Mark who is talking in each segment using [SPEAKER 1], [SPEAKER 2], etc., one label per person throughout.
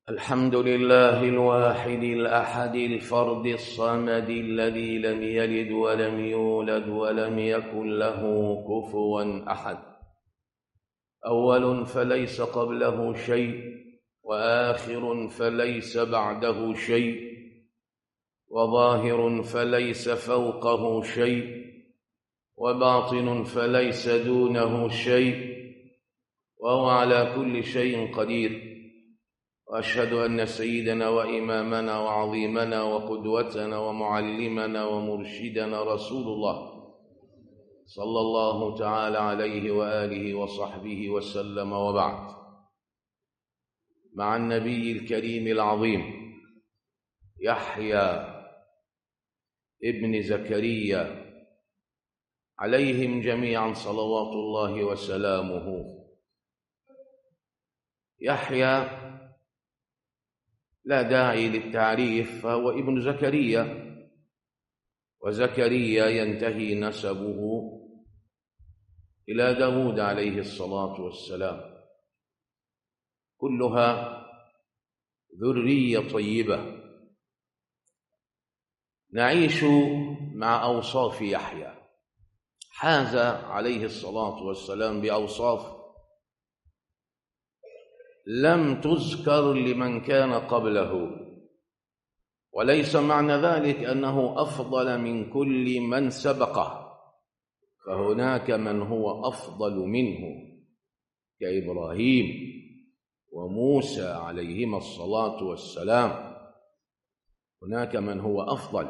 [SPEAKER 1] الحمد لله الواحد الأحد الفرد الصمد الذي لم يلد ولم يولد ولم يكن له كفوا أحد أول فليس قبله شيء وآخر فليس بعده شيء وظاهر فليس فوقه شيء وباطن فليس دونه شيء وهو على كل شيء قدير واشهد ان سيدنا وامامنا وعظيمنا وقدوتنا ومعلمنا ومرشدنا رسول الله صلى الله تعالى عليه واله وصحبه وسلم وبعد مع النبي الكريم العظيم يحيى ابن زكريا عليهم جميعا صلوات الله وسلامه يحيى لا داعي للتعريف فهو ابن زكريا وزكريا ينتهي نسبه إلى داود عليه الصلاة والسلام كلها ذرية طيبة نعيش مع أوصاف يحيى حاز عليه الصلاة والسلام بأوصاف لم تذكر لمن كان قبله وليس معنى ذلك أنه أفضل من كل من سبقه فهناك من هو أفضل منه كإبراهيم وموسى عليهما الصلاة والسلام هناك من هو أفضل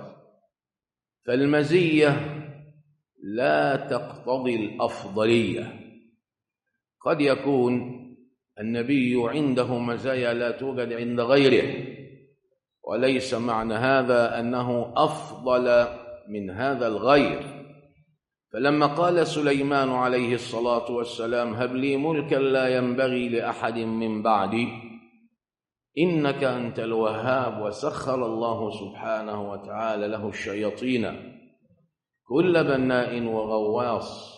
[SPEAKER 1] فالمزية لا تقتضي الأفضلية قد يكون النبي عنده مزايا لا توجد عند غيره وليس معنى هذا أنه أفضل من هذا الغير فلما قال سليمان عليه الصلاة والسلام هب لي ملكا لا ينبغي لأحد من بعدي إنك أنت الوهاب وسخر الله سبحانه وتعالى له الشياطين كل بناء وغواص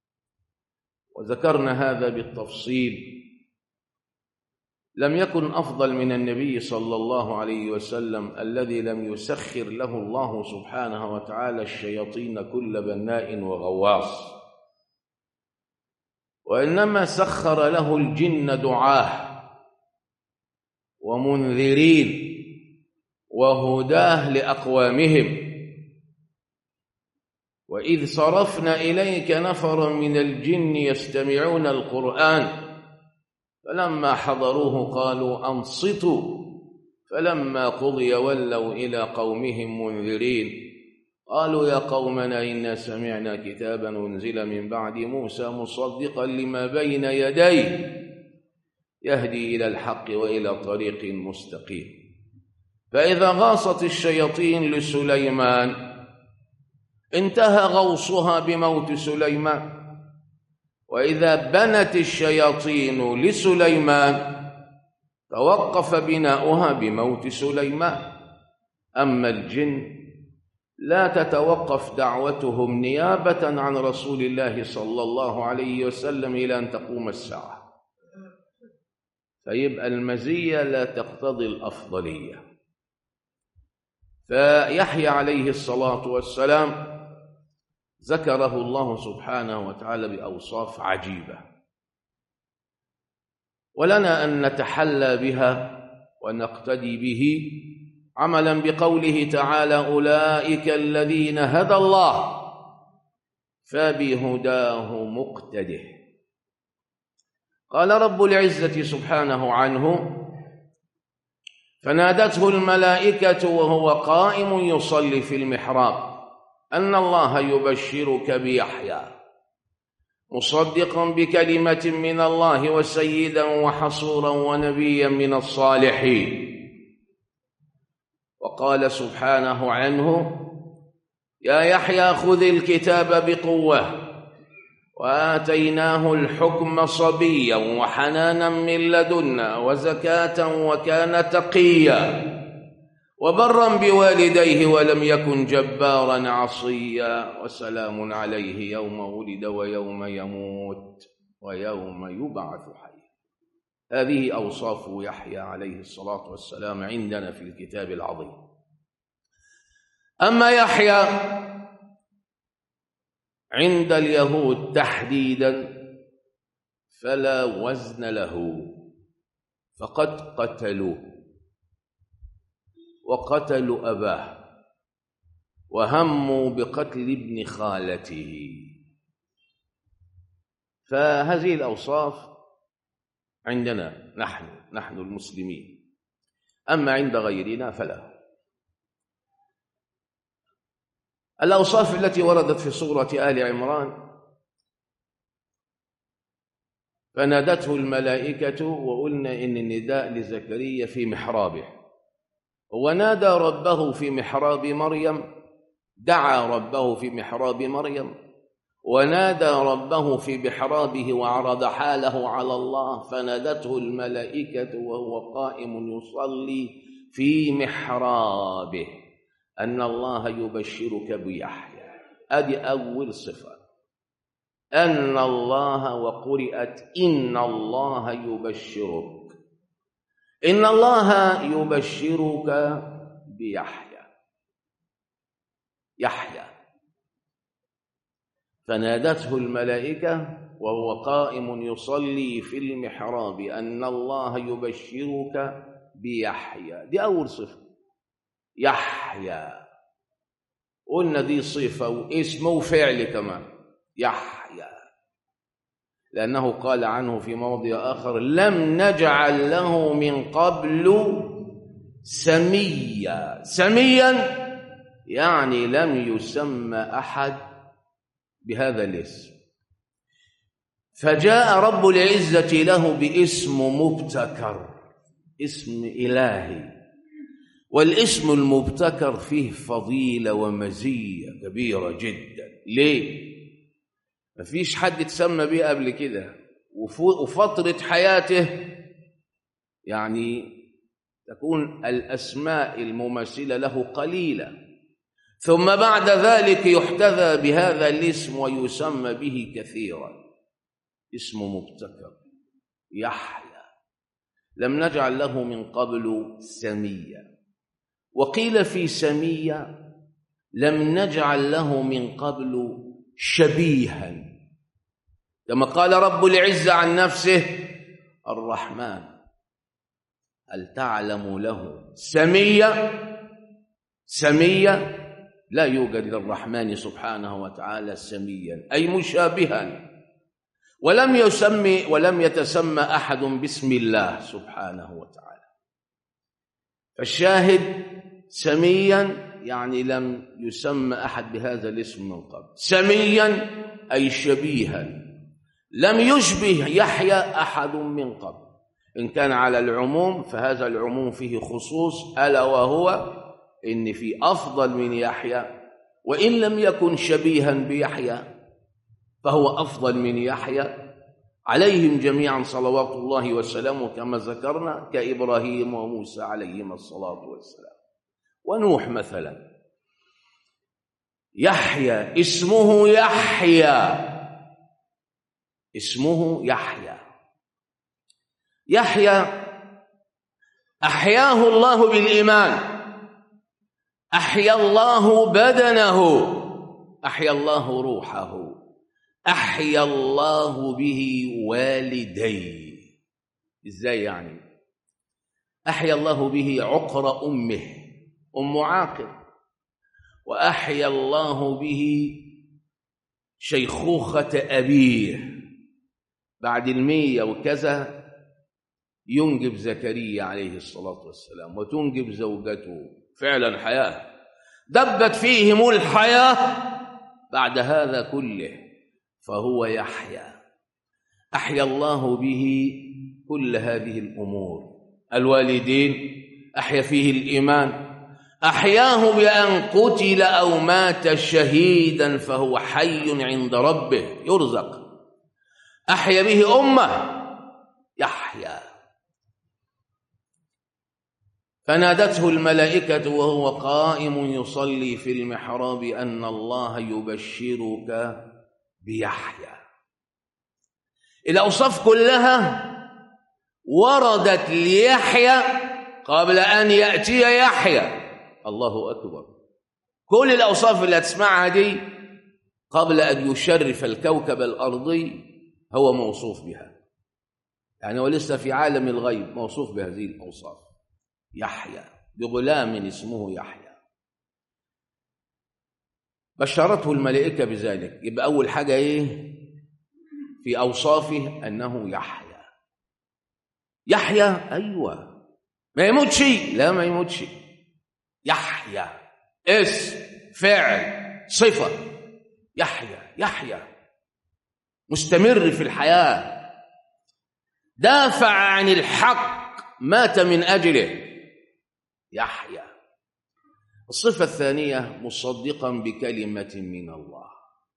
[SPEAKER 1] وذكرنا هذا بالتفصيل لم يكن أفضل من النبي صلى الله عليه وسلم الذي لم يسخر له الله سبحانه وتعالى الشياطين كل بناء وغواص وإنما سخر له الجن دعاه ومنذرين وهداه لأقوامهم وإذ صرفنا إليك نفرا من الجن يستمعون القرآن فلما حضروه قالوا أنصتوا فلما قضي ولوا إلى قومهم منذرين قالوا يا قومنا إنا سمعنا كتابا أنزل من بعد موسى مصدقا لما بين يديه يهدي إلى الحق وإلى طريق مستقيم فإذا غاصت الشياطين لسليمان انتهى غوصها بموت سليمان وإذا بنت الشياطين لسليمان توقف بناؤها بموت سليمان أما الجن لا تتوقف دعوتهم نيابة عن رسول الله صلى الله عليه وسلم إلى أن تقوم الساعة فيبقى المزية لا تقتضي الأفضلية فيحيى عليه الصلاة والسلام ذكره الله سبحانه وتعالى بأوصاف عجيبة ولنا أن نتحلى بها ونقتدي به عملا بقوله تعالى أولئك الذين هدى الله فبهداه مقتده قال رب العزة سبحانه عنه فنادته الملائكة وهو قائم يصلي في المحراب أن الله يبشرك بيحيى مصدقا بكلمة من الله وسيدا وحصورا ونبيا من الصالحين وقال سبحانه عنه يا يحيى خذ الكتاب بقوة وآتيناه الحكم صبيا وحنانا من لدنا وزكاة وكان تقيا وبرا بوالديه ولم يكن جبارا عصيا وسلام عليه يوم ولد ويوم يموت ويوم يبعث حيا هذه أوصاف يحيى عليه الصلاة والسلام عندنا في الكتاب العظيم أما يحيى عند اليهود تحديدا فلا وزن له فقد قتلوه وقتلوا أباه وهموا بقتل ابن خالته فهذه الأوصاف عندنا نحن نحن المسلمين أما عند غيرنا فلا الأوصاف التي وردت في سورة آل عمران فنادته الملائكة وقلنا إن النداء لزكريا في محرابه ونادى ربه في محراب مريم دعا ربه في محراب مريم ونادى ربه في محرابه وعرض حاله على الله فنادته الملائكة وهو قائم يصلي في محرابه أن الله يبشرك بيحيى أدي أول صفة أن الله وقرئت إن الله يبشرك إن الله يبشرك بيحيى يحيى فنادته الملائكة وهو قائم يصلي في المحراب أن الله يبشرك بيحيى دي أول صفة يحيى قلنا دي صفة واسم وفعل كمان يحيى لأنه قال عنه في موضع آخر لم نجعل له من قبل سميا سميا يعني لم يسمى أحد بهذا الاسم فجاء رب العزة له باسم مبتكر اسم إلهي والاسم المبتكر فيه فضيلة ومزية كبيرة جدا ليه؟ مفيش حد اتسمى بيه قبل كده وفترة حياته يعني تكون الأسماء المماثلة له قليلة ثم بعد ذلك يحتذى بهذا الاسم ويسمى به كثيرا اسم مبتكر يحيى لم نجعل له من قبل سميا وقيل في سمية لم نجعل له من قبل شبيها كما قال رب العزة عن نفسه الرحمن هل تعلم له سمية سمية لا يوجد للرحمن سبحانه وتعالى سميا أي مشابها ولم يسمي ولم يتسمى أحد باسم الله سبحانه وتعالى فالشاهد سميا يعني لم يسمى أحد بهذا الاسم من قبل سميا أي شبيها لم يشبه يحيى أحد من قبل إن كان على العموم فهذا العموم فيه خصوص ألا وهو إن في أفضل من يحيى وإن لم يكن شبيها بيحيى فهو أفضل من يحيى عليهم جميعا صلوات الله وسلامه كما ذكرنا كإبراهيم وموسى عليهما الصلاة والسلام ونوح مثلا يحيى اسمه يحيى اسمه يحيى يحيى أحياه الله بالإيمان أحيا الله بدنه أحيا الله روحه أحيا الله به والديه إزاي يعني أحيا الله به عقر أمه أم عاقر وأحيا الله به شيخوخة أبيه بعد المية وكذا ينجب زكريا عليه الصلاة والسلام وتنجب زوجته فعلا حياة دبت فيهم الحياة بعد هذا كله فهو يحيا أحيا الله به كل هذه الأمور الوالدين أحيا فيه الإيمان أحياه بأن قتل أو مات شهيدا فهو حي عند ربه يرزق أحيا به أمة يحيا فنادته الملائكة وهو قائم يصلي في المحراب أن الله يبشرك بيحيى الأوصاف كلها وردت ليحيى قبل أن يأتي يحيى الله أكبر كل الأوصاف اللي هتسمعها دي قبل أن يشرف الكوكب الأرضي هو موصوف بها يعني هو لسه في عالم الغيب موصوف بهذه الأوصاف يحيى بغلام اسمه يحيى بشرته الملائكة بذلك يبقى أول حاجة إيه في أوصافه أنه يحيى يحيى أيوة ما يموتش لا ما يموتش يحيى اسم فعل صفة يحيى يحيى مستمر في الحياة دافع عن الحق مات من أجله يحيى الصفة الثانية مصدقا بكلمة من الله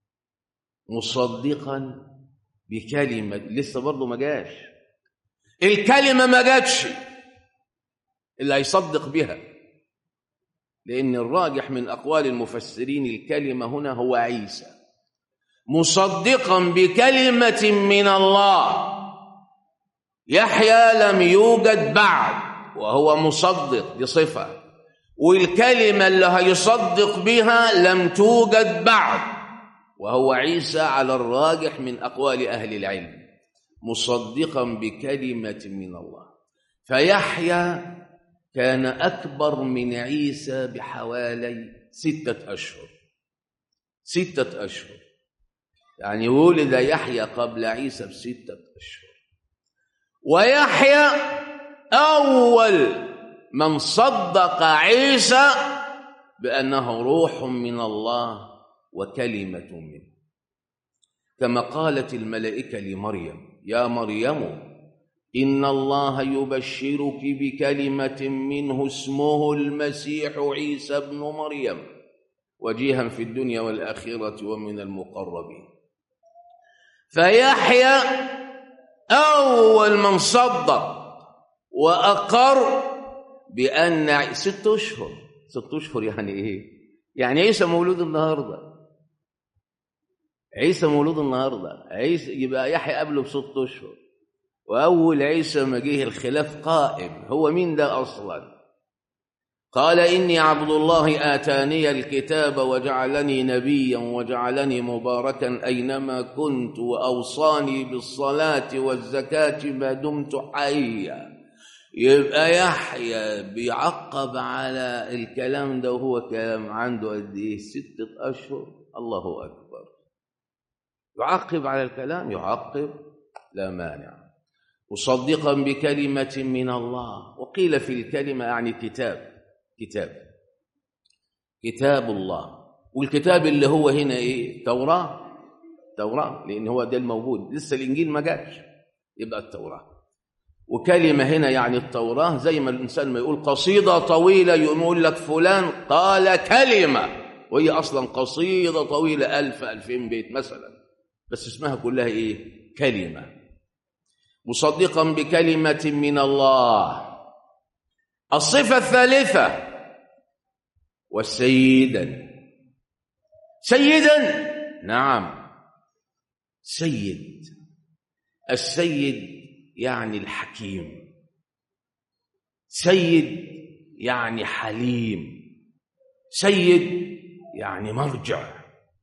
[SPEAKER 1] مصدقا بكلمة لسه برضه ما جاش الكلمة ما جاتش اللي هيصدق بها لأن الراجح من أقوال المفسرين الكلمة هنا هو عيسى مصدقا بكلمة من الله يحيى لم يوجد بعد وهو مصدق بصفة والكلمة اللي هيصدق بها لم توجد بعد وهو عيسى على الراجح من أقوال أهل العلم مصدقا بكلمة من الله فيحيى كان أكبر من عيسى بحوالي ستة أشهر ستة أشهر يعني ولد يحيى قبل عيسى بستة أشهر ويحيى أول من صدق عيسى بأنه روح من الله وكلمة منه كما قالت الملائكة لمريم يا مريم إن الله يبشرك بكلمة منه اسمه المسيح عيسى بن مريم وجيها في الدنيا والآخرة ومن المقربين فيحيى أول من صدق وأقر بأن ست أشهر ست أشهر يعني إيه؟ يعني عيسى مولود النهارده عيسى مولود النهارده عيسى يبقى يحيى قبله بست اشهر واول عيسى ما جه الخلاف قائم هو مين ده اصلا قال اني عبد الله اتاني الكتاب وجعلني نبيا وجعلني مباركا اينما كنت واوصاني بالصلاه والزكاه ما دمت حيا يبقى يحيى بيعقب على الكلام ده وهو كلام عنده قد ايه ستة اشهر الله اكبر يعقب على الكلام يعقب لا مانع مصدقا بكلمة من الله وقيل في الكلمة يعني كتاب كتاب كتاب الله والكتاب اللي هو هنا ايه توراة توراة لان هو ده الموجود لسه الانجيل ما جاش يبقى التوراة وكلمة هنا يعني التوراة زي ما الإنسان ما يقول قصيدة طويلة يقول لك فلان قال كلمة وهي أصلا قصيدة طويلة ألف ألفين بيت مثلا بس اسمها كلها إيه كلمة مصدقا بكلمة من الله الصفة الثالثة والسيدا سيدا نعم سيد السيد يعني الحكيم سيد يعني حليم سيد يعني مرجع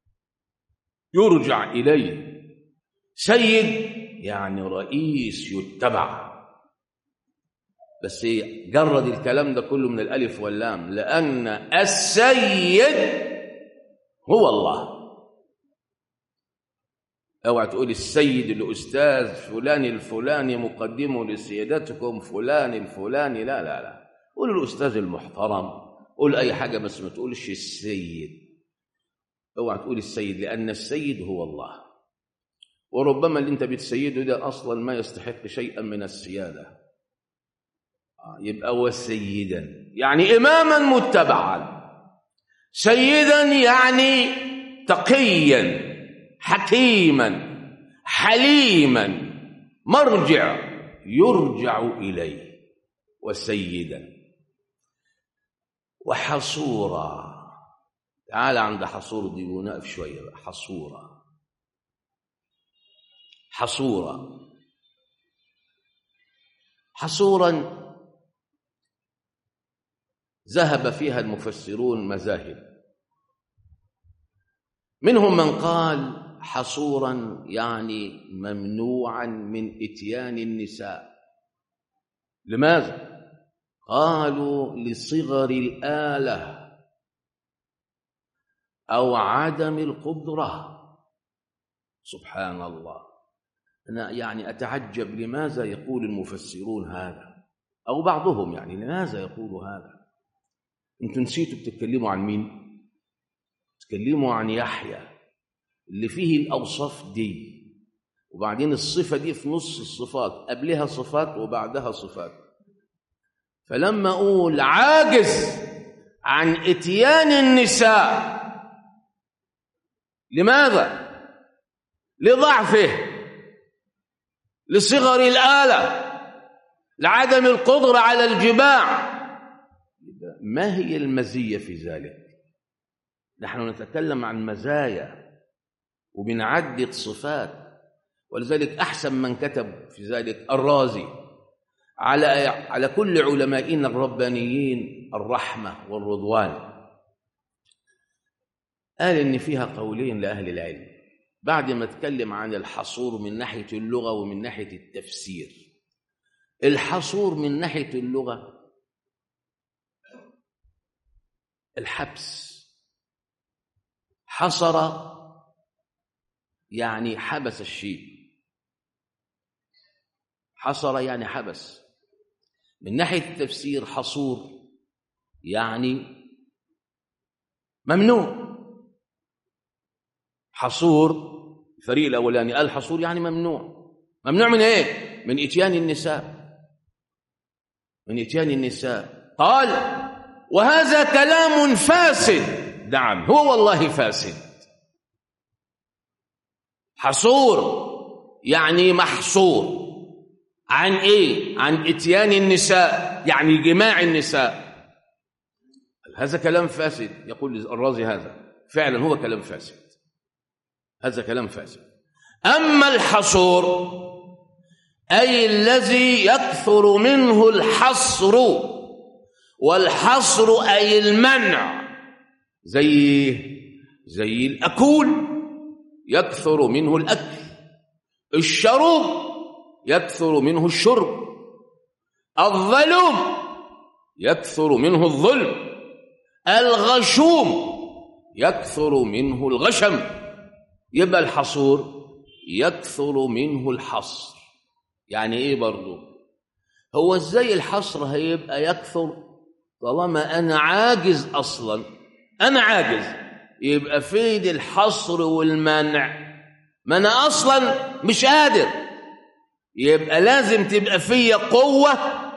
[SPEAKER 1] يرجع إليه سيد يعني رئيس يتبع بس جرد الكلام ده كله من الألف واللام لأن السيد هو الله اوعى تقول السيد الاستاذ فلان الفلاني مقدمه لسيادتكم فلان الفلاني لا لا لا قول الاستاذ المحترم قول اي حاجه بس ما تقولش السيد اوعى تقول السيد لان السيد هو الله وربما اللي انت بتسيده ده اصلا ما يستحق شيئا من السياده يبقى هو سيدا يعني اماما متبعا سيدا يعني تقيا حكيما حليما مرجع يرجع اليه وسيدا وحصورا تعال عند حصور دي ونقف شويه بقى حصورا حصورا حصورا ذهب فيها المفسرون مذاهب منهم من قال حصورا يعني ممنوعا من اتيان النساء لماذا قالوا لصغر الاله او عدم القدره سبحان الله انا يعني اتعجب لماذا يقول المفسرون هذا او بعضهم يعني لماذا يقول هذا انتوا نسيتوا بتتكلموا عن مين تكلموا عن يحيى اللي فيه الاوصاف دي وبعدين الصفه دي في نص الصفات قبلها صفات وبعدها صفات فلما اقول عاجز عن اتيان النساء لماذا لضعفه لصغر الاله لعدم القدره على الجماع ما هي المزيه في ذلك نحن نتكلم عن مزايا وبنعدد صفات ولذلك احسن من كتب في ذلك الرازي على على كل علمائنا الربانيين الرحمه والرضوان قال ان فيها قولين لاهل العلم بعد ما اتكلم عن الحصور من ناحيه اللغه ومن ناحيه التفسير الحصور من ناحيه اللغه الحبس حصر يعني حبس الشيء حصر يعني حبس من ناحيه التفسير حصور يعني ممنوع حصور الفريق الاولاني قال حصور يعني ممنوع ممنوع من ايه من اتيان النساء من اتيان النساء قال وهذا كلام فاسد نعم هو والله فاسد حصور يعني محصور عن ايه عن اتيان النساء يعني جماع النساء هذا كلام فاسد يقول الرازي هذا فعلا هو كلام فاسد هذا كلام فاسد اما الحصور اي الذي يكثر منه الحصر والحصر اي المنع زي زي الاكول يكثر منه الاكل الشروب يكثر منه الشرب الظلم يكثر منه الظلم الغشوم يكثر منه الغشم يبقى الحصور يكثر منه الحصر يعني ايه برضه هو ازاي الحصر هيبقى يكثر طالما انا عاجز اصلا انا عاجز يبقى فين الحصر والمنع ما انا اصلا مش قادر يبقى لازم تبقى فيا قوه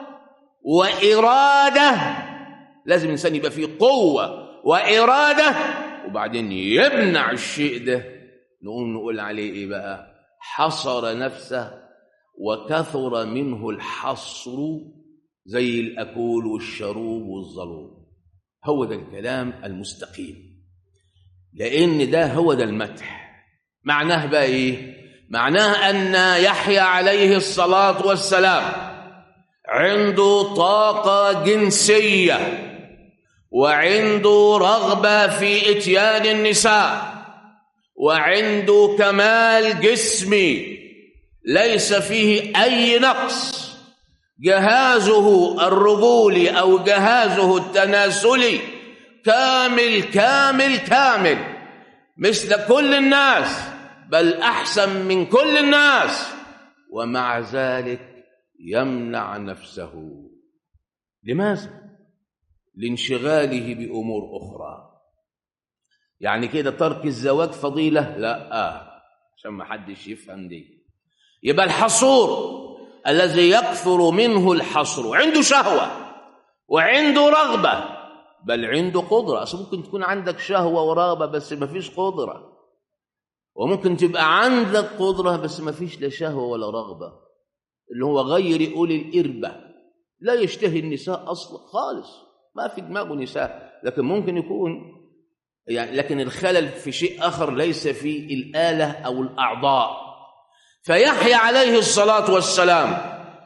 [SPEAKER 1] واراده لازم الانسان يبقى فيه قوه واراده وبعدين يمنع الشيء ده نقوم نقول عليه ايه بقى حصر نفسه وكثر منه الحصر زي الاكول والشروب والظلوم هو ده الكلام المستقيم لان ده هو ده المدح معناه بقى ايه معناه ان يحيى عليه الصلاه والسلام عنده طاقه جنسيه وعنده رغبه في اتيان النساء وعنده كمال جسمي ليس فيه اي نقص جهازه الرجولي او جهازه التناسلي كامل كامل كامل مثل كل الناس بل احسن من كل الناس ومع ذلك يمنع نفسه لماذا لانشغاله بامور اخرى يعني كده ترك الزواج فضيله لا آه. عشان ما حدش يفهم دي يبقى الحصور الذي يكثر منه الحصر عنده شهوه وعنده رغبه بل عنده قدره اصل ممكن تكون عندك شهوه ورغبه بس ما فيش قدره وممكن تبقى عندك قدره بس ما فيش لا شهوه ولا رغبه اللي هو غير اولي الاربه لا يشتهي النساء اصلا خالص ما في دماغه نساء لكن ممكن يكون يعني لكن الخلل في شيء اخر ليس في الاله او الاعضاء فيحيى عليه الصلاه والسلام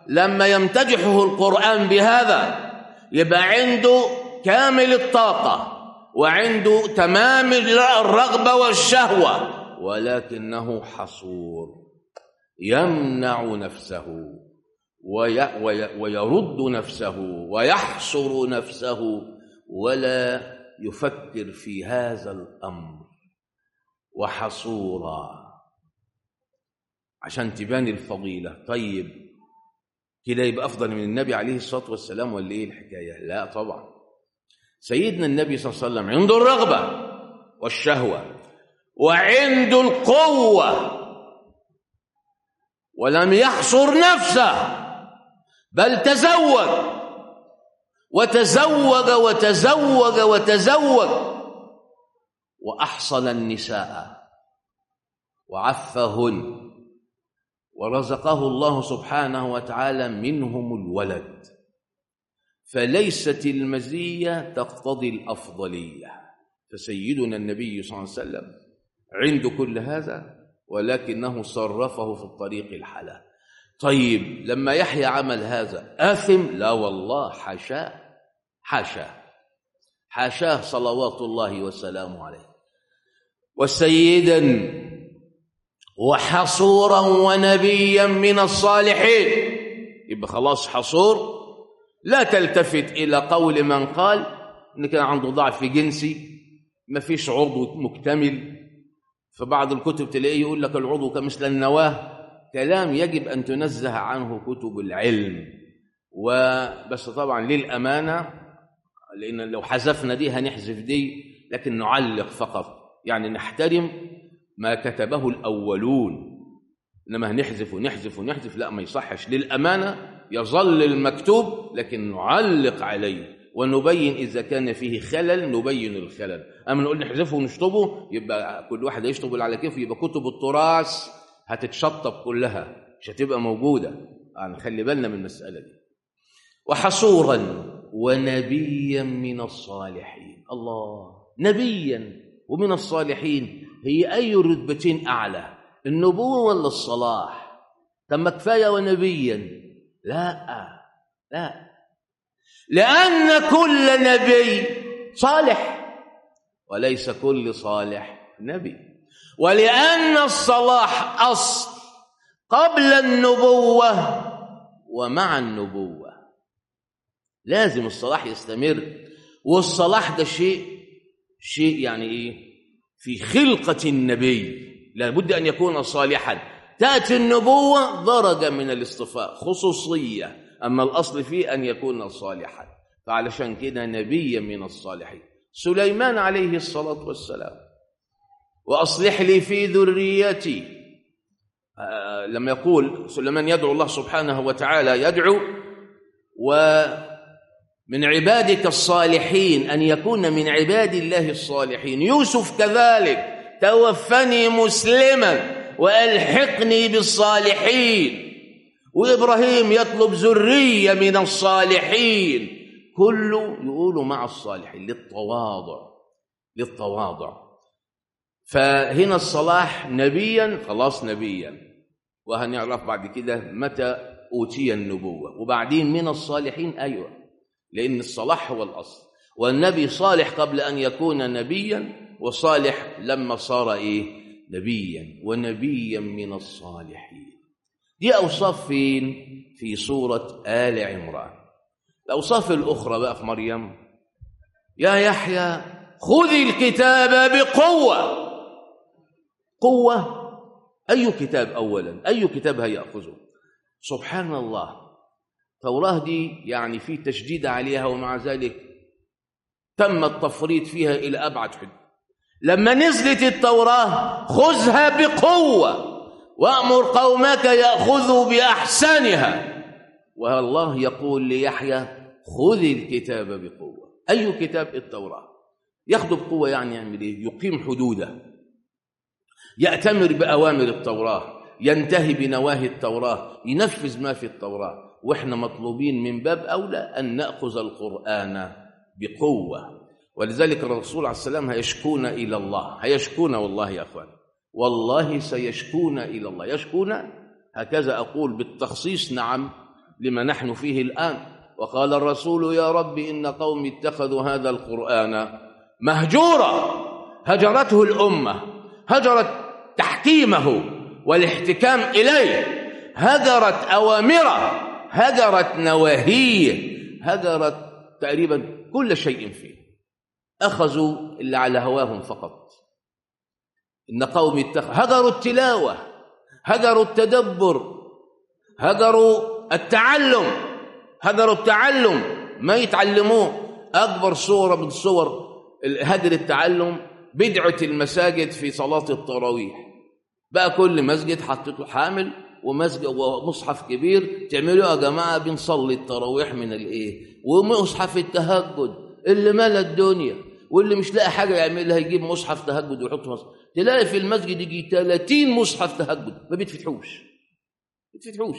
[SPEAKER 1] لما يمتدحه القرآن بهذا يبقى عنده كامل الطاقة وعنده تمام الرغبة والشهوة ولكنه حصور يمنع نفسه وي وي ويرد نفسه ويحصر نفسه ولا يفكر في هذا الأمر وحصورا عشان تبان الفضيلة طيب كده يبقى أفضل من النبي عليه الصلاة والسلام ولا إيه الحكاية لا طبعا سيدنا النبي صلى الله عليه وسلم عنده الرغبة والشهوة وعنده القوة ولم يحصر نفسه بل تزوج وتزوج وتزوج وتزوج وأحصن النساء وعفهن ورزقه الله سبحانه وتعالى منهم الولد فليست المزية تقتضي الأفضلية فسيدنا النبي صلى الله عليه وسلم عنده كل هذا ولكنه صرفه في الطريق الحلال طيب لما يحيى عمل هذا آثم لا والله حاشاه حاشاه حاشاه صلوات الله وسلامه عليه وسيدا وحصورا ونبيا من الصالحين يبقى خلاص حصور لا تلتفت إلى قول من قال إن كان عنده ضعف جنسي ما فيش عضو مكتمل في بعض الكتب تلاقيه يقول لك العضو كمثل النواه كلام يجب أن تنزه عنه كتب العلم وبس طبعا للأمانة لأن لو حذفنا دي هنحذف دي لكن نعلق فقط يعني نحترم ما كتبه الأولون إنما هنحذف ونحذف ونحذف لا ما يصحش للأمانة يظل المكتوب لكن نعلق عليه ونبين إذا كان فيه خلل نبين الخلل أما نقول نحذفه ونشطبه يبقى كل واحد يشطب على كيفه يبقى كتب التراث هتتشطب كلها مش هتبقى موجودة يعني خلي بالنا من المسألة دي وحصورا ونبيا من الصالحين الله نبيا ومن الصالحين هي أي رتبتين أعلى النبوة ولا الصلاح طب كفاية ونبيا لا لا لأن كل نبي صالح وليس كل صالح نبي ولأن الصلاح أصل قبل النبوة ومع النبوة لازم الصلاح يستمر والصلاح ده شيء شيء يعني ايه في خلقة النبي لابد أن يكون صالحا تأتي النبوة درجة من الاصطفاء خصوصية أما الأصل فيه أن يكون صالحا فعلشان كده نبيا من الصالحين سليمان عليه الصلاة والسلام وأصلح لي في ذريتي آه لما يقول سليمان يدعو الله سبحانه وتعالى يدعو ومن عبادك الصالحين أن يكون من عباد الله الصالحين يوسف كذلك توفني مسلما وألحقني بالصالحين وإبراهيم يطلب ذرية من الصالحين كله يقولوا مع الصالحين للتواضع للتواضع فهنا الصلاح نبيا خلاص نبيا وهنعرف بعد كده متى أوتي النبوة وبعدين من الصالحين أيوة لأن الصلاح هو الأصل والنبي صالح قبل أن يكون نبيا وصالح لما صار إيه نبيا ونبيا من الصالحين دي أوصاف فين في سورة آل عمران الأوصاف الأخرى بقى في مريم يا يحيى خذ الكتاب بقوة قوة أي كتاب أولا أي كتاب هيأخذه سبحان الله توراة دي يعني في تشديد عليها ومع ذلك تم التفريط فيها إلى أبعد حد لما نزلت التوراة خذها بقوة وأمر قومك يأخذوا بأحسنها والله يقول ليحيى خذ الكتاب بقوة أي كتاب التوراة ياخذ بقوة يعني يعمل إيه يقيم حدوده يأتمر بأوامر التوراة ينتهي بنواهي التوراة ينفذ ما في التوراة وإحنا مطلوبين من باب أولى أن نأخذ القرآن بقوة ولذلك الرسول عليه السلام هيشكون إلى الله هيشكون والله يا أخوان والله سيشكون إلى الله يشكون هكذا أقول بالتخصيص نعم لما نحن فيه الآن وقال الرسول يا رب إن قومي اتخذوا هذا القرآن مهجورا هجرته الأمة هجرت تحكيمه والاحتكام إليه هجرت أوامره هجرت نواهيه هجرت تقريبا كل شيء فيه أخذوا اللي على هواهم فقط إن قومي اتخ... هجروا التلاوة هجروا التدبر هجروا التعلم هجروا التعلم ما يتعلموه أكبر صورة من صور هجر التعلم بدعة المساجد في صلاة التراويح بقى كل مسجد حطيته حامل ومسجد ومصحف كبير تعملوا يا جماعة بنصلي التراويح من الايه ومصحف التهجد اللي ملا الدنيا واللي مش لاقي حاجة يعملها يجيب مصحف تهجد ويحط مصحف تلاقي في المسجد يجي 30 مصحف تهجد ما بيتفتحوش ما بيتفتحوش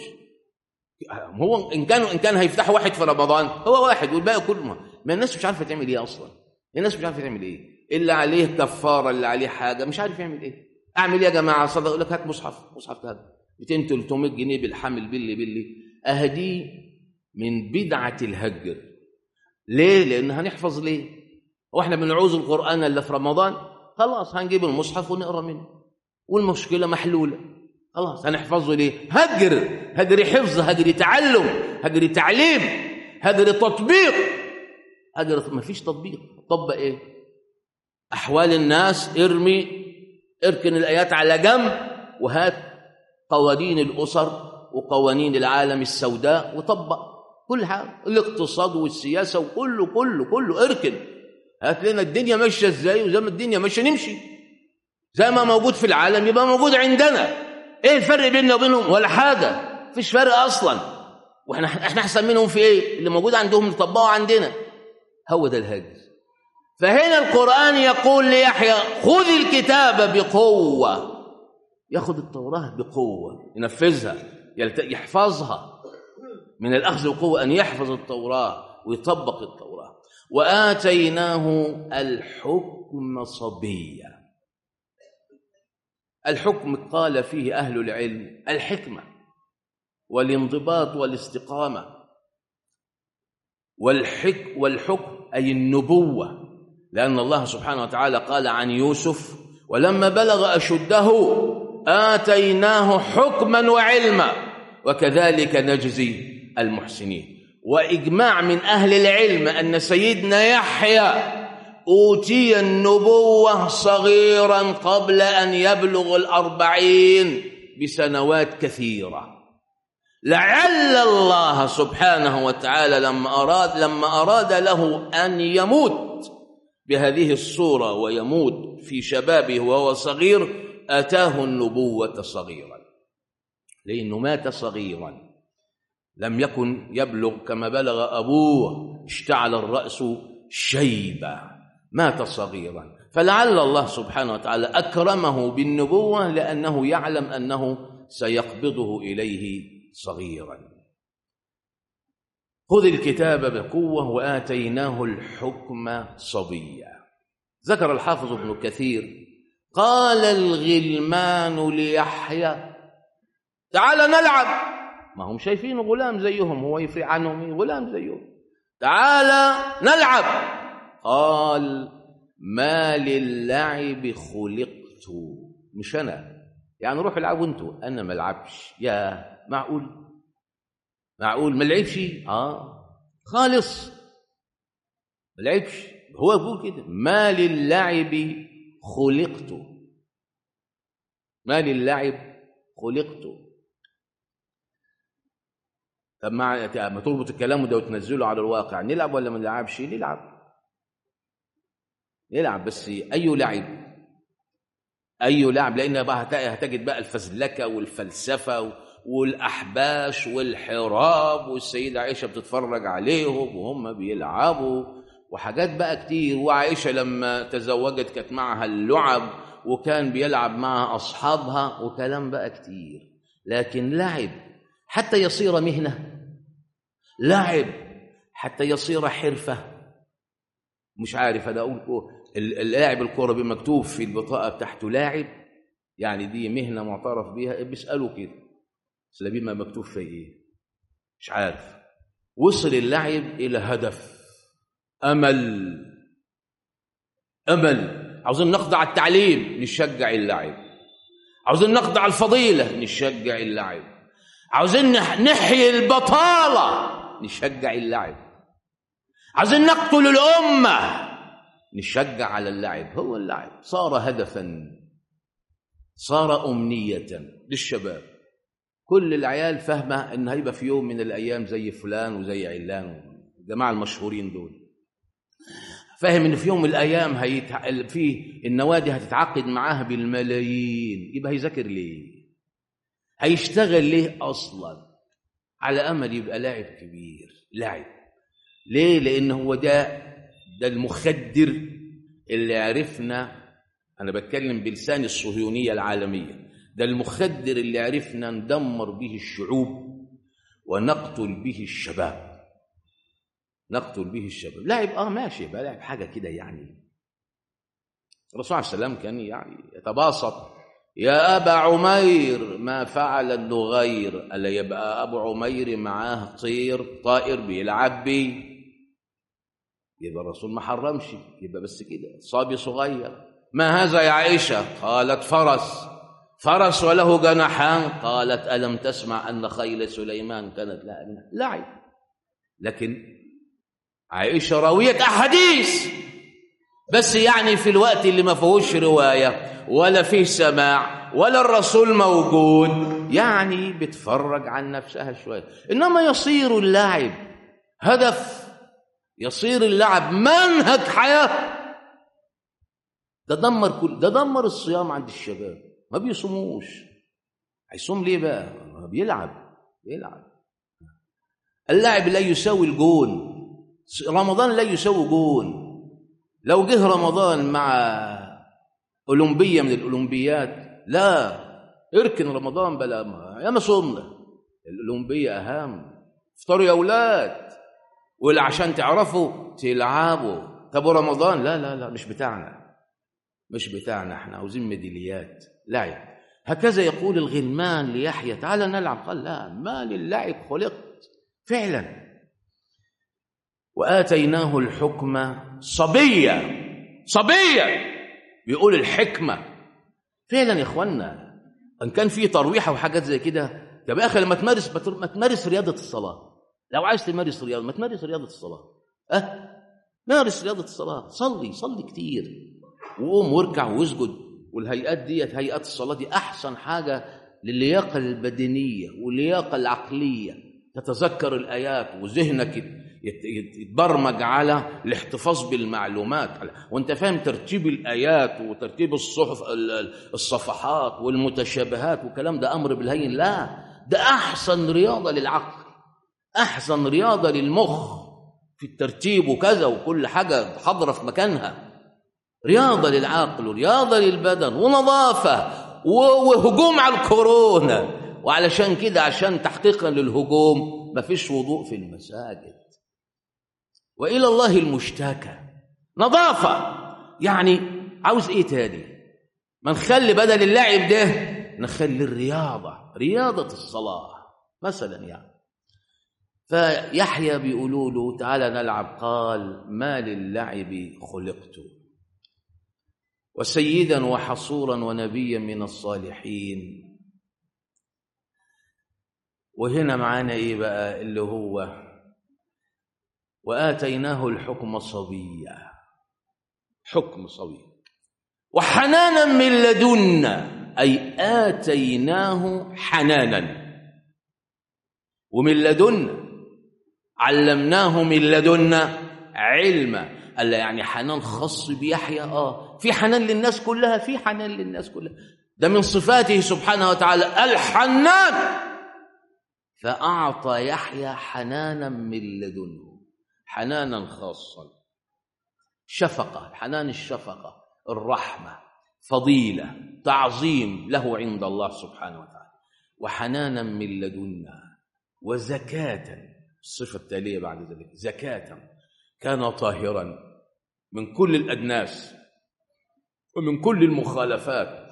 [SPEAKER 1] هو ان كانوا ان كان هيفتحوا واحد في رمضان هو واحد والباقي كله ما الناس مش عارفه تعمل ايه اصلا الناس مش عارفه تعمل ايه اللي عليه كفاره اللي عليه حاجه مش عارف يعمل ايه اعمل ايه يا جماعه صدق يقول لك هات مصحف مصحف تهجد 200 300 جنيه بالحمل بلي بلي اهدي من بدعه الهجر ليه لان هنحفظ ليه هو احنا بنعوز القران الا في رمضان خلاص هنجيب المصحف ونقرا منه والمشكله محلوله خلاص هنحفظه ليه هجر هجر حفظ هجر تعلم هجر تعليم هجر تطبيق هجر ما فيش تطبيق طبق ايه احوال الناس ارمي اركن الايات على جنب وهات قوانين الاسر وقوانين العالم السوداء وطبق كل حاجه الاقتصاد والسياسه وكله كله كله اركن هات لنا الدنيا ماشيه ازاي وزي ما الدنيا ماشيه نمشي زي ما موجود في العالم يبقى موجود عندنا ايه الفرق بيننا وبينهم ولا حاجه مفيش فرق اصلا واحنا احنا احسن منهم في ايه اللي موجود عندهم نطبقه عندنا هو ده الهجر فهنا القران يقول ليحيى خذ الكتاب بقوه ياخذ التوراه بقوه ينفذها يحفظها من الاخذ بقوه ان يحفظ التوراه ويطبق التوراه واتيناه الحكم صبيا الحكم قال فيه أهل العلم الحكمة والانضباط والاستقامة والحك والحكم أي النبوة لأن الله سبحانه وتعالى قال عن يوسف ولما بلغ أشده آتيناه حكما وعلما وكذلك نجزي المحسنين وإجماع من أهل العلم أن سيدنا يحيى أوتي النبوة صغيرا قبل أن يبلغ الأربعين بسنوات كثيرة لعل الله سبحانه وتعالى لما أراد لما أراد له أن يموت بهذه الصورة ويموت في شبابه وهو صغير أتاه النبوة صغيرا لأنه مات صغيرا لم يكن يبلغ كما بلغ أبوه اشتعل الرأس شيبا مات صغيرا فلعل الله سبحانه وتعالى أكرمه بالنبوة لأنه يعلم أنه سيقبضه إليه صغيرا خذ الكتاب بقوة وآتيناه الحكم صبيا ذكر الحافظ ابن كثير قال الغلمان ليحيى تعال نلعب ما هم شايفين غلام زيهم هو يفرق عنهم غلام زيهم تعال نلعب قال ما للعب خلقت مش انا يعني روحوا العبوا انتوا انا ما العبش يا معقول معقول ما لعبش اه خالص ما لعبش هو يقول كده ما للعب خلقت ما للعب خلقت طب ما ما تربط الكلام ده وتنزله على الواقع نلعب ولا ما نلعبش نلعب نلعب بس اي لعب اي لعب لان بقى هتجد بقى الفزلكه والفلسفه والاحباش والحراب والسيده عائشه بتتفرج عليهم وهم بيلعبوا وحاجات بقى كتير وعائشه لما تزوجت كانت معها اللعب وكان بيلعب مع اصحابها وكلام بقى كتير لكن لعب حتى يصير مهنه لعب حتى يصير حرفه مش عارف انا اقول اللاعب الكوره بمكتوب في البطاقه بتاعته لاعب يعني دي مهنه معترف بها بيسالوا كده بس بما مكتوب في ايه مش عارف وصل اللعب إلى هدف أمل أمل عاوزين نخضع التعليم نشجع اللعب عاوزين نخضع الفضيلة نشجع اللعب عاوزين نحيي البطالة نشجع اللعب عايزين نقتل الأمة نشجع على اللعب هو اللعب صار هدفا صار أمنية للشباب كل العيال فاهمة إن هيبقى في يوم من الأيام زي فلان وزي علان الجماعة المشهورين دول فاهم إن في يوم من الأيام هيتع... في النوادي هتتعاقد معاها بالملايين يبقى هيذاكر ليه؟ هيشتغل ليه أصلا؟ على أمل يبقى لاعب كبير لاعب ليه؟ لأن هو ده ده المخدر اللي عرفنا أنا بتكلم بلسان الصهيونية العالمية ده المخدر اللي عرفنا ندمر به الشعوب ونقتل به الشباب نقتل به الشباب لاعب اه ماشي يبقى لاعب حاجة كده يعني الرسول عليه السلام كان يعني يتباسط يا أبا عمير ما فعل النغير ألا يبقى أبو عمير معاه طير طائر بيلعب بيه يبقى الرسول ما حرمش يبقى بس كده صبي صغير ما هذا يا عائشة قالت فرس فرس وله جناحان قالت ألم تسمع أن خيل سليمان كانت لها لعب لكن عائشة راوية أحاديث بس يعني في الوقت اللي ما فيهوش رواية ولا فيه سماع ولا الرسول موجود يعني بتفرج عن نفسها شوية إنما يصير اللعب هدف يصير اللعب منهج حياة ده دمر كل ده دمر الصيام عند الشباب ما بيصوموش هيصوم ليه بقى ما بيلعب بيلعب اللعب لا يساوي الجون رمضان لا يساوي جون لو جه رمضان مع أولمبية من الأولمبيات لا اركن رمضان بلا ما يا ما صمنا الأولمبية أهم افطروا يا أولاد واللي عشان تعرفوا تلعبوا طب رمضان لا لا لا مش بتاعنا مش بتاعنا احنا عاوزين ميداليات لعب هكذا يقول الغلمان ليحيى تعالى نلعب قال لا ما للعب خلقت فعلا وآتيناه الحكم صبيا صبيا بيقول الحكمة فعلا يا اخوانا ان كان في ترويحه وحاجات زي كده طب يا اخي لما تمارس ما تمارس رياضه الصلاه لو عايز تمارس رياضه ما تمارس رياضه الصلاه اه مارس رياضه الصلاه صلي صلي كتير وقوم واركع واسجد والهيئات ديت هيئات الصلاه دي احسن حاجه للياقه البدنيه واللياقه العقليه تتذكر الايات وذهنك يتبرمج على الاحتفاظ بالمعلومات وانت فاهم ترتيب الايات وترتيب الصحف الصفحات والمتشابهات والكلام ده امر بالهين لا ده احسن رياضه للعقل احسن رياضه للمخ في الترتيب وكذا وكل حاجه حاضره في مكانها رياضه للعقل ورياضه للبدن ونظافه وهجوم على الكورونا وعلشان كده عشان تحقيقا للهجوم مفيش وضوء في المساجد والى الله المشتكى نظافه يعني عاوز ايه تاني ما نخلي بدل اللعب ده نخلي الرياضه رياضه الصلاه مثلا يعني فيحيى بيقولوا له تعالى نلعب قال ما للعب خلقت وسيدا وحصورا ونبيا من الصالحين وهنا معانا ايه بقى اللي هو واتيناه الحكم صبيا حكم صبي وحنانا من لدنا اي اتيناه حنانا ومن لدنا علمناه من لدنا علما قال يعني حنان خاص بيحيى اه في حنان للناس كلها في حنان للناس كلها ده من صفاته سبحانه وتعالى الحنان فأعطى يحيى حنانا من لدنه حنانا خاصا شفقة حنان الشفقة الرحمة فضيلة تعظيم له عند الله سبحانه وتعالى وحنانا من لدنا وزكاة الصفة التالية بعد ذلك زكاة كان طاهرا من كل الأدناس ومن كل المخالفات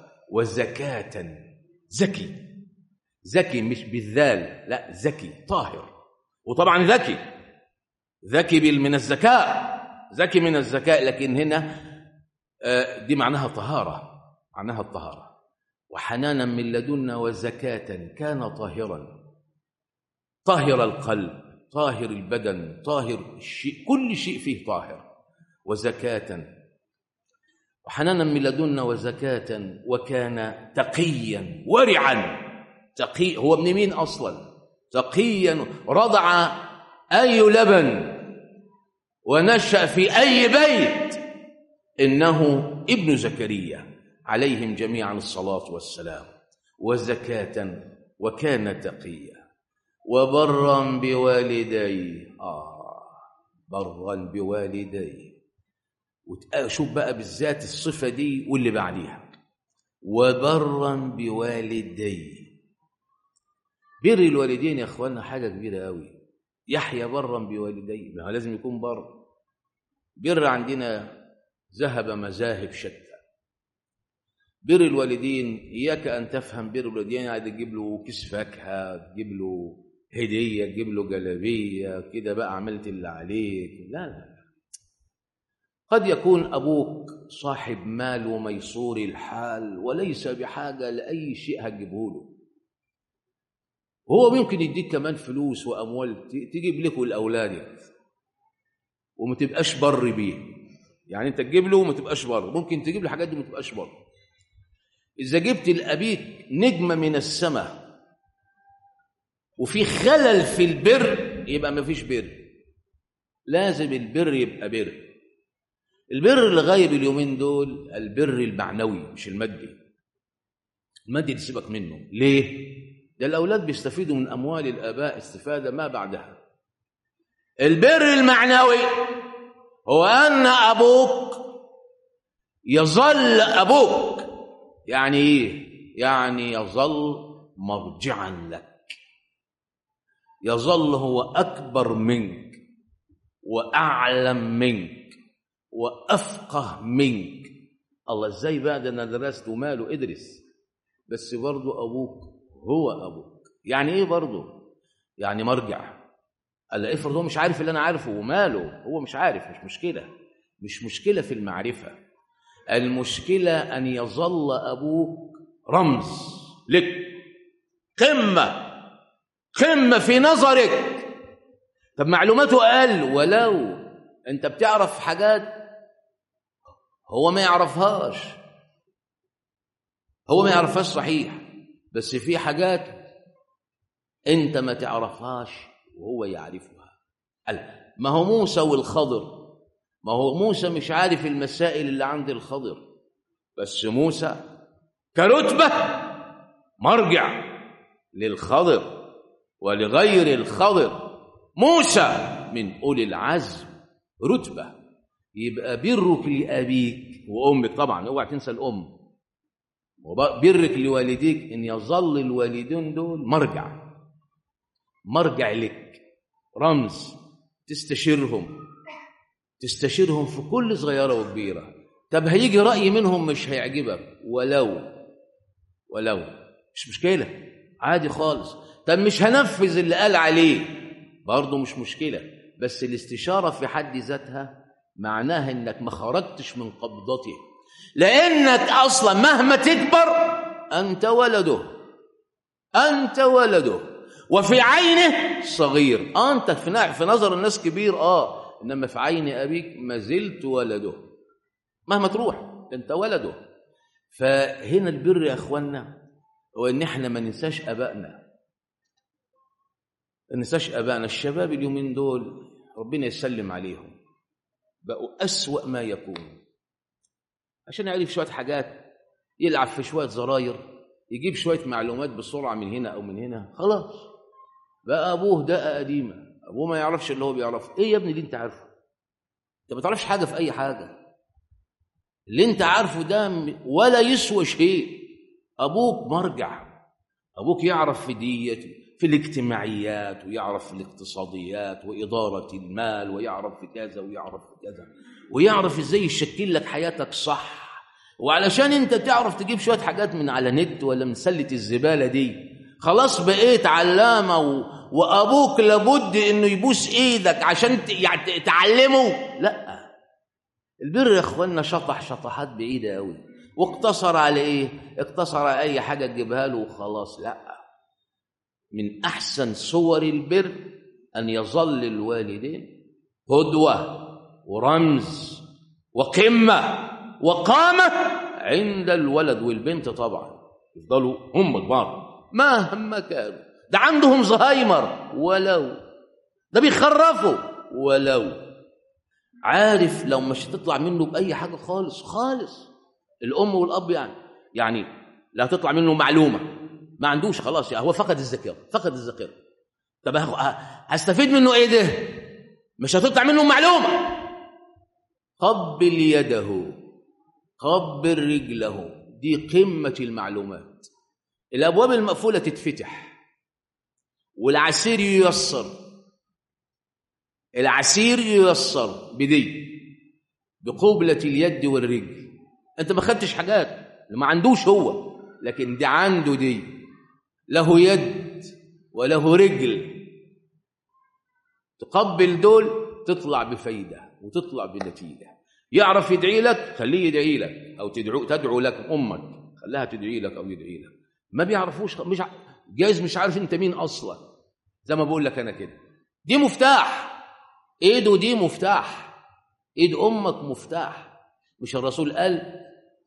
[SPEAKER 1] وزكاة زكي زكي مش بالذال لا زكي طاهر وطبعا ذكي ذكي من الذكاء ذكي من الذكاء لكن هنا دي معناها طهارة معناها الطهارة وحنانا من لدنا وزكاة كان طاهرا طاهر القلب طاهر البدن طاهر الشيء كل شيء فيه طاهر وزكاة وحنانا من لدنا وزكاة وكان تقيا ورعا تقي هو ابن مين أصلا تقيا رضع أي لبن ونشأ في أي بيت إنه ابن زكريا عليهم جميعا الصلاة والسلام وزكاة وكان تقيا وبرا بوالديه آه برا بوالديه شوف بقى بالذات الصفة دي واللي بعديها وبرا بوالديه بر الوالدين يا اخوانا حاجة كبيرة قوي يحيى برا بوالديه ما لازم يكون بر بر عندنا ذهب مذاهب شتى بر الوالدين إياك أن تفهم بر الوالدين يعني تجيب له كيس فاكهة تجيب له هدية تجيب له جلابية كده بقى عملت اللي عليك لا لا قد يكون أبوك صاحب مال وميسور الحال وليس بحاجة لأي شيء هتجيبه له هو ممكن يديك كمان فلوس وأموال تجيب لك ولأولادك وما تبقاش بر بيه يعني أنت تجيب له وما تبقاش بر ممكن تجيب له حاجات دي وما تبقاش بر إذا جبت لأبيك نجمة من السماء وفي خلل في البر يبقى ما فيش بر لازم البر يبقى بر البر اللي غايب اليومين دول البر المعنوي مش المادي المادي تسيبك منه ليه ده الاولاد بيستفيدوا من اموال الاباء استفاده ما بعدها البر المعنوي هو ان ابوك يظل ابوك يعني ايه يعني يظل مرجعا لك يظل هو اكبر منك واعلم منك وافقه منك الله ازاي بقى ده انا درست وماله ادرس بس برضه ابوك هو ابوك يعني ايه برضه يعني مرجع قال افرض هو مش عارف اللي انا عارفه وماله هو مش عارف مش مشكله مش مشكله في المعرفه المشكله ان يظل ابوك رمز لك قمه قمه في نظرك طب معلوماته اقل ولو انت بتعرف حاجات هو ما يعرفهاش هو ما يعرفهاش صحيح بس في حاجات انت ما تعرفهاش وهو يعرفها ما هو موسى والخضر ما هو موسى مش عارف المسائل اللي عند الخضر بس موسى كرتبة مرجع للخضر ولغير الخضر موسى من أولي العزم رتبة يبقى برك لأبيك وأمك طبعا اوعى تنسى الأم وبرك لوالديك ان يظل الوالدين دول مرجع مرجع لك رمز تستشيرهم تستشيرهم في كل صغيره وكبيره طب هيجي راي منهم مش هيعجبك ولو ولو مش مشكله عادي خالص طب مش هنفذ اللي قال عليه برضه مش مشكله بس الاستشاره في حد ذاتها معناها انك ما خرجتش من قبضته لانك اصلا مهما تكبر انت ولده انت ولده وفي عينه صغير آه انت في في نظر الناس كبير اه انما في عين ابيك ما زلت ولده مهما تروح انت ولده فهنا البر يا اخوانا هو ان احنا ما ننساش ابائنا ما ننساش ابائنا الشباب اليومين دول ربنا يسلم عليهم بقوا اسوا ما يكون عشان يعرف شويه حاجات يلعب في شويه زراير يجيب شويه معلومات بسرعه من هنا او من هنا خلاص بقى ابوه دقه قديمه ابوه ما يعرفش اللي هو بيعرفه ايه يا ابني اللي انت عارفه انت ما تعرفش حاجه في اي حاجه اللي انت عارفه ده ولا يسوى شيء ابوك مرجع ابوك يعرف في ديته في الاجتماعيات ويعرف في الاقتصاديات وإدارة المال ويعرف في كذا ويعرف في كذا ويعرف ازاي يشكل لك حياتك صح وعلشان انت تعرف تجيب شوية حاجات من على نت ولا من سلة الزبالة دي خلاص بقيت علامة و... وابوك لابد انه يبوس ايدك عشان ت- يعني تعلمه لا البر يا اخوانا شطح شطحات بعيده قوي واقتصر على ايه اقتصر على اي حاجه تجيبها له وخلاص لا من احسن صور البر ان يظل الوالدين قدوه ورمز وقمه وقامه عند الولد والبنت طبعا يفضلوا هم كبار مهما كانوا ده عندهم زهايمر ولو ده بيخرفوا ولو عارف لو مش هتطلع منه بأي حاجة خالص خالص الأم والأب يعني يعني لا تطلع منه معلومة ما عندوش خلاص يعني هو فقد الذاكرة فقد الذاكرة طب هاخ- ه- هستفيد منه ايه ده مش هتطلع منه معلومة قبل يده قبل رجله دي قمة المعلومات الأبواب المقفولة تتفتح والعسير ييسر العسير ييسر بدي بقبلة اليد والرجل انت ما خدتش حاجات ما عندوش هو لكن دي عنده دي له يد وله رجل تقبل دول تطلع بفايدة وتطلع بنتيجة يعرف يدعي لك خليه يدعي لك أو تدعو تدعو لك أمك خليها تدعي لك أو يدعي لك ما بيعرفوش مش ع- جايز مش عارف أنت مين أصلا زي ما بقول لك أنا كده دي مفتاح ايده دي مفتاح ايد امك مفتاح مش الرسول قال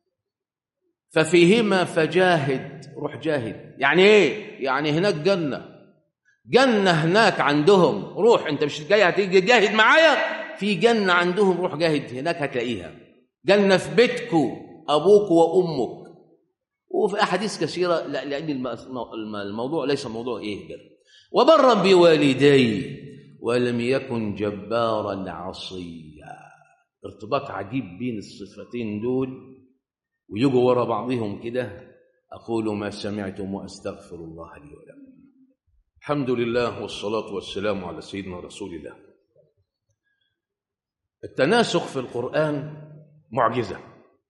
[SPEAKER 1] ففيهما فجاهد روح جاهد يعني ايه يعني هناك جنه جنه هناك عندهم روح انت مش جاي هتيجي تجاهد معايا في جنه عندهم روح جاهد هناك هتلاقيها جنه في بيتكو ابوك وامك وفي احاديث كثيره لا- لان الم- الم- الموضوع ليس موضوع ايه بر وبرا بوالديه ولم يكن جبارا عصيا ارتباط عجيب بين الصفتين دول ويجوا ورا بعضهم كده اقول ما سمعتم واستغفر الله لي ولكم الحمد لله والصلاه والسلام على سيدنا رسول الله التناسخ في القران معجزه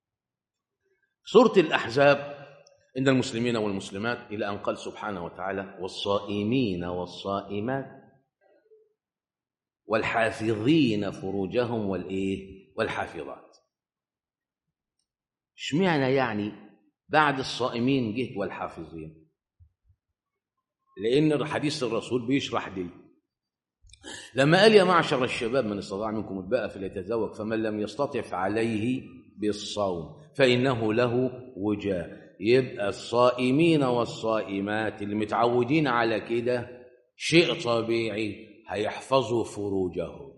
[SPEAKER 1] سوره الاحزاب ان المسلمين والمسلمات الى ان قال سبحانه وتعالى والصائمين والصائمات والحافظين فروجهم والايه والحافظات اشمعنى يعني بعد الصائمين جه والحافظين لان حديث الرسول بيشرح دي لما قال يا معشر الشباب من استطاع منكم الباء فليتزوج فمن لم يستطع فعليه بالصوم فانه له وجاء يبقى الصائمين والصائمات اللي متعودين على كده شيء طبيعي هيحفظوا فروجهم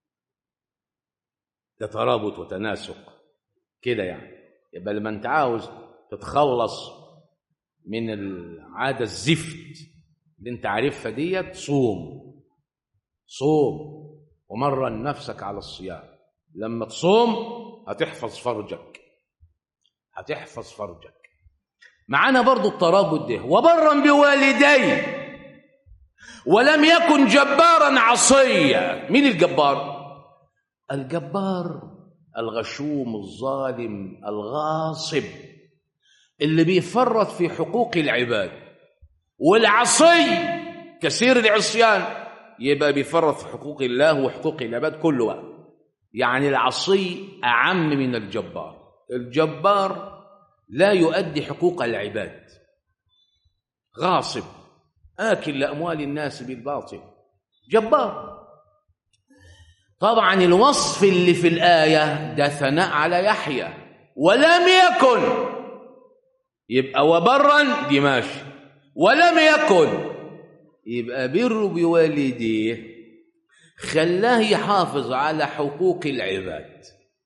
[SPEAKER 1] ده ترابط وتناسق كده يعني يبقى لما انت عاوز تتخلص من العاده الزفت اللي انت عارفها ديت صوم صوم ومرن نفسك على الصيام لما تصوم هتحفظ فرجك هتحفظ فرجك معانا برضو الترابط ده وبرا بوالديه ولم يكن جبارا عصيا مين الجبار الجبار الغشوم الظالم الغاصب اللي بيفرط في حقوق العباد والعصي كثير العصيان يبقى بيفرط في حقوق الله وحقوق العباد كله بقى يعني العصي أعم من الجبار الجبار لا يؤدي حقوق العباد غاصب آكل لأموال الناس بالباطل جبار طبعا الوصف اللي في الآية ده ثناء على يحيى ولم يكن يبقى وبرا دي ماشي ولم يكن يبقى بر بوالديه خلاه يحافظ على حقوق العباد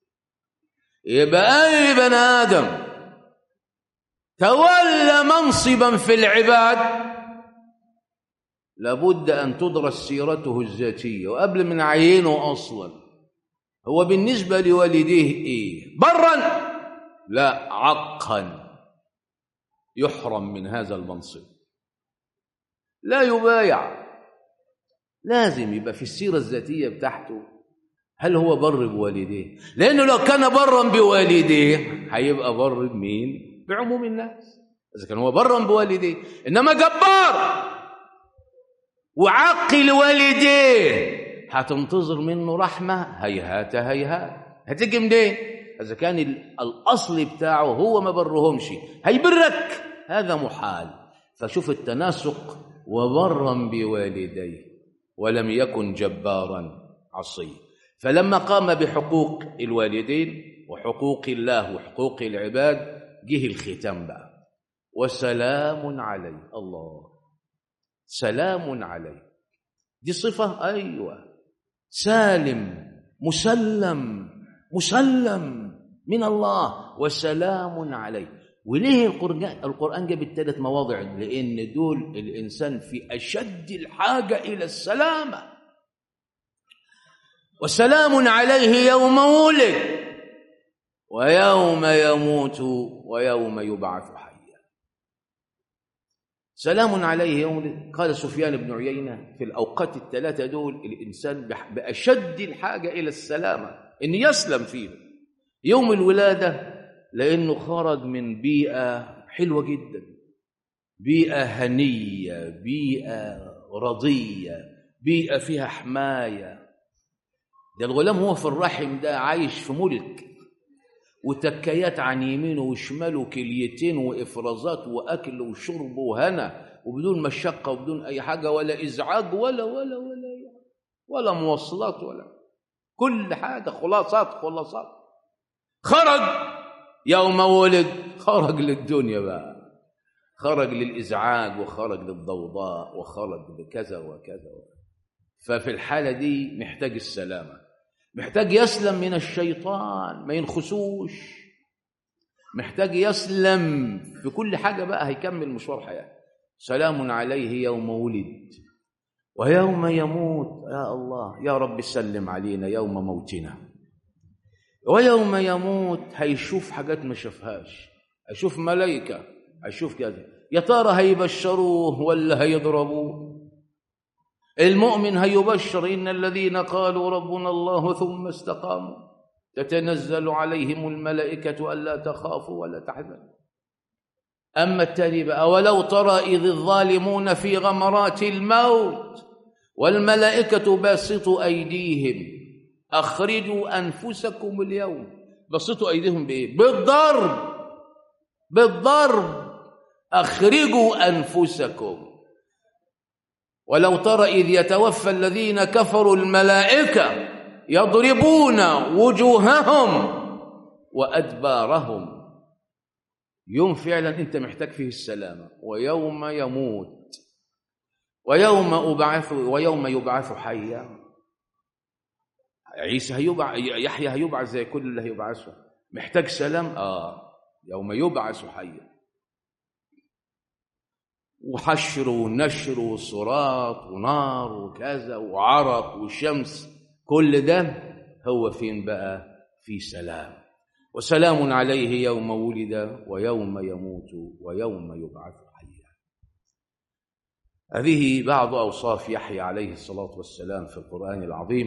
[SPEAKER 1] يبقى أي بني آدم تولى منصبا في العباد لابد أن تدرس سيرته الذاتية وقبل من عينه أصلا هو بالنسبة لوالديه إيه برا لا عقا يحرم من هذا المنصب لا يبايع لازم يبقى في السيرة الذاتية بتاعته هل هو بر بوالديه لأنه لو كان برا بوالديه هيبقى بر بمين بعموم الناس إذا كان هو برا بوالديه إنما جبار وعقل والديه هتنتظر منه رحمة هيهات هيهات هتيجي منين إذا كان الأصل بتاعه هو ما برهمش هيبرك هذا محال فشوف التناسق وبرا بوالديه ولم يكن جبارا عصيا فلما قام بحقوق الوالدين وحقوق الله وحقوق العباد جه الختام بقى وسلام عليه الله سلام عليه دي صفة أيوة سالم مسلم مسلم من الله وسلام عليه وليه القرآن القرآن جاب الثلاث مواضع لأن دول الإنسان في أشد الحاجة إلى السلامة وسلام عليه يوم ولد ويوم يموت ويوم يبعث حيا سلام عليه يوم قال سفيان بن عيينة في الأوقات الثلاثة دول الإنسان بأشد الحاجة إلى السلامة إن يسلم فيه يوم الولادة لأنه خرج من بيئة حلوة جدا بيئة هنية بيئة رضية بيئة فيها حماية ده الغلام هو في الرحم ده عايش في ملك وتكيات عن يمينه وشماله وكليتين وافرازات واكل وشرب وهنا وبدون مشقه وبدون اي حاجه ولا ازعاج ولا ولا ولا ولا مواصلات ولا كل حاجه خلاصات خلاصات خرج يوم ولد خرج للدنيا بقى خرج للازعاج وخرج للضوضاء وخرج لكذا وكذا ففي الحاله دي محتاج السلامه محتاج يسلم من الشيطان ما ينخسوش محتاج يسلم في كل حاجة بقى هيكمل مشوار حياته سلام عليه يوم ولد ويوم يموت يا الله يا رب سلم علينا يوم موتنا ويوم يموت هيشوف حاجات ما شافهاش هيشوف ملائكة هيشوف كذا يا ترى هيبشروه ولا هيضربوه المؤمن هيبشر إن الذين قالوا ربنا الله ثم استقاموا تتنزل عليهم الملائكة ألا تخافوا ولا تحزنوا أما التاني بقى ولو ترى إذ الظالمون في غمرات الموت والملائكة باسطوا أيديهم أخرجوا أنفسكم اليوم بسطوا أيديهم بإيه؟ بالضرب بالضرب أخرجوا أنفسكم ولو ترى إذ يتوفى الذين كفروا الملائكة يضربون وجوههم وأدبارهم يوم فعلا أنت محتاج فيه السلامة ويوم يموت ويوم أبعث ويوم يبعث حيا عيسى هيبعث يحيى هيبعث زي كل اللي هيبعثه محتاج سلام آه يوم يبعث حيا وحشر ونشر وصراط ونار وكذا وعرق وشمس كل ده هو فين بقى في سلام وسلام عليه يوم ولد ويوم يموت ويوم يبعث حيا هذه بعض أوصاف يحيى عليه الصلاة والسلام في القرآن العظيم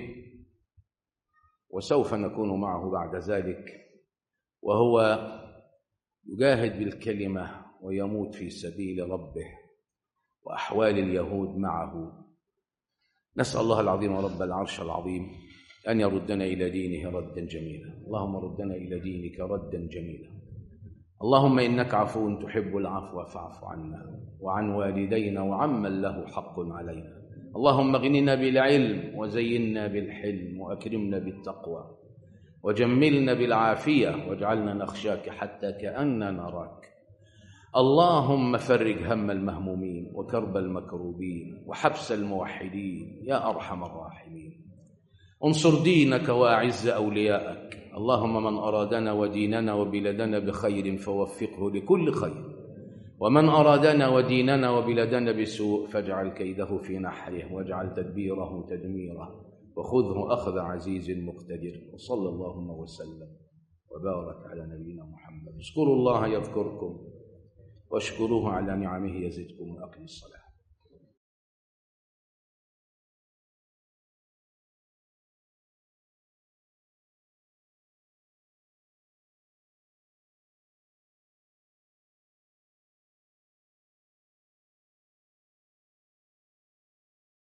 [SPEAKER 1] وسوف نكون معه بعد ذلك وهو يجاهد بالكلمة ويموت في سبيل ربه وأحوال اليهود معه نسأل الله العظيم رب العرش العظيم أن يردنا إلى دينه ردا جميلا اللهم ردنا إلى دينك ردا جميلا اللهم إنك عفو تحب العفو فاعف عنا وعن والدينا وعمن له حق علينا اللهم اغننا بالعلم وزينا بالحلم وأكرمنا بالتقوى وجملنا بالعافية واجعلنا نخشاك حتى كأننا نراك اللهم فرج هم المهمومين وكرب المكروبين وحبس الموحدين يا ارحم الراحمين انصر دينك واعز اولياءك اللهم من ارادنا وديننا وبلادنا بخير فوفقه لكل خير ومن ارادنا وديننا وبلادنا بسوء فاجعل كيده في نحره واجعل تدبيره تدميره وخذه اخذ عزيز مقتدر وصلى اللهم وسلم وبارك على نبينا محمد اذكروا الله يذكركم واشكروه على نعمه يزدكم واقم الصلاه